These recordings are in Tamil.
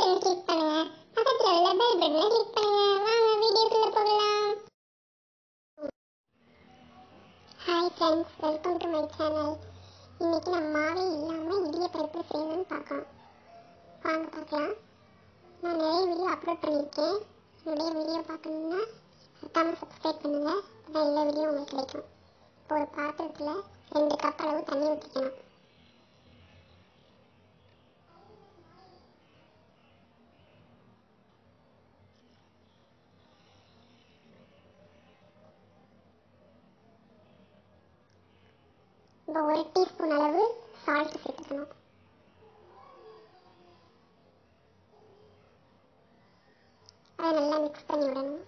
பட்டன் கிளிக் பண்ணுங்க பக்கத்துல உள்ள பெல் பட்டனை கிளிக் பண்ணுங்க வாங்க வீடியோக்குள்ள போகலாம் hi friends welcome to my channel இன்னைக்கு நம்ம மாவே இல்லாமல் இடியப்பம் எப்படி செய்யணும்னு பார்க்கலாம் வாங்க பார்க்கலாம் நான் நிறைய வீடியோ அப்லோட் பண்ணியிருக்கேன் என்னுடைய வீடியோ பார்க்கணுன்னா மறக்காமல் சப்ஸ்கிரைப் பண்ணுங்கள் அப்போ எல்லா வீடியோ உங்களுக்கு கிடைக்கும் இப்போ ஒரு பாத்திரத்தில் ரெண்டு கப் அளவு தண்ணி ஊற்றிக்கணும் இப்போ ஒரு டீஸ்பூன் அளவு சால்ட் சேர்த்துக்கணும் அதை நல்லா மிக்ஸ் பண்ணி விடணும்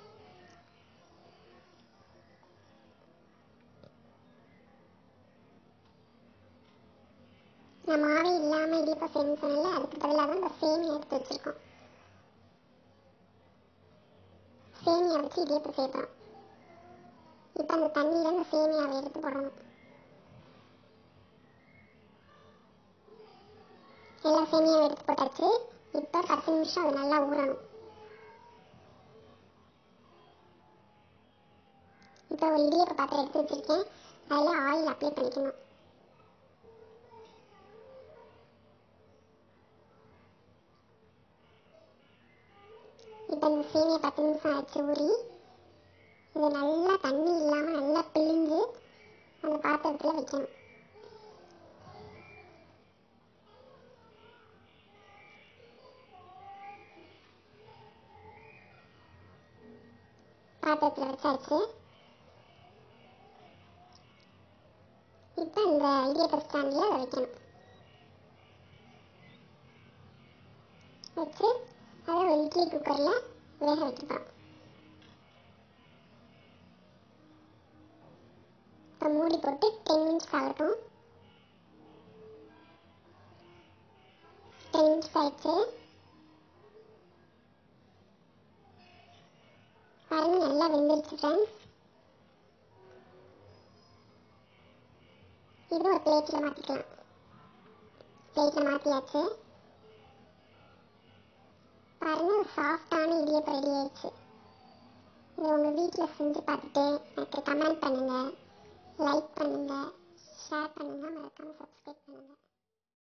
நான் மாவே இல்லாமல் இடியப்பம் செய்யணும்னு சொன்னல அதுக்கு பதிலாக தான் இந்த சேமியா எடுத்து வச்சுருக்கோம் சேமியா வச்சு இடியப்பம் சேர்த்தோம் இப்போ அந்த தண்ணியில் இந்த சேமியாவை எடுத்து போடணும் எல்லா சேமியாவும் எடுத்து போட்டாச்சு இப்போ பத்து நிமிஷம் அது நல்லா ஊறணும் இப்போ ஒரு இடியப்ப பாத்திரம் எடுத்து வச்சிருக்கேன் அதில் ஆயில் அப்ளை பண்ணிக்கணும் இப்போ இந்த சேமியா பத்து நிமிஷம் ஆச்சு ஊறி இது நல்லா தண்ணி இல்லாமல் நல்லா பிழிஞ்சு அந்த பாத்திரத்தில் வைக்கணும் பாத்திரத்தில் வச்சாச்சு இப்போ இந்த இடியப்ப ஸ்டாண்டில் அதை வைக்கணும் வச்சு அதை ஒரு இட்லி குக்கரில் வேக வைக்கலாம் இப்போ மூடி போட்டு டென் மினிட்ஸ் ஆகட்டும் டென் மினிட்ஸ் ஆயிடுச்சு பாருங்க நல்லா வெந்துருச்சு ஃப்ரெண்ட்ஸ் இது ஒரு பிளேட்டில் மாற்றிக்கலாம் பிளேட்டில் மாற்றியாச்சு பாருங்க ஒரு சாஃப்டான இடியப்பம் ரெடி ஆயிடுச்சு இது உங்கள் வீட்டில் செஞ்சு பார்த்துட்டு எனக்கு கமெண்ட் பண்ணுங்கள் லைக் பண்ணுங்கள் ஷேர் பண்ணுங்கள் மறக்காமல் சப்ஸ்கிரைப் பண்ணுங்கள்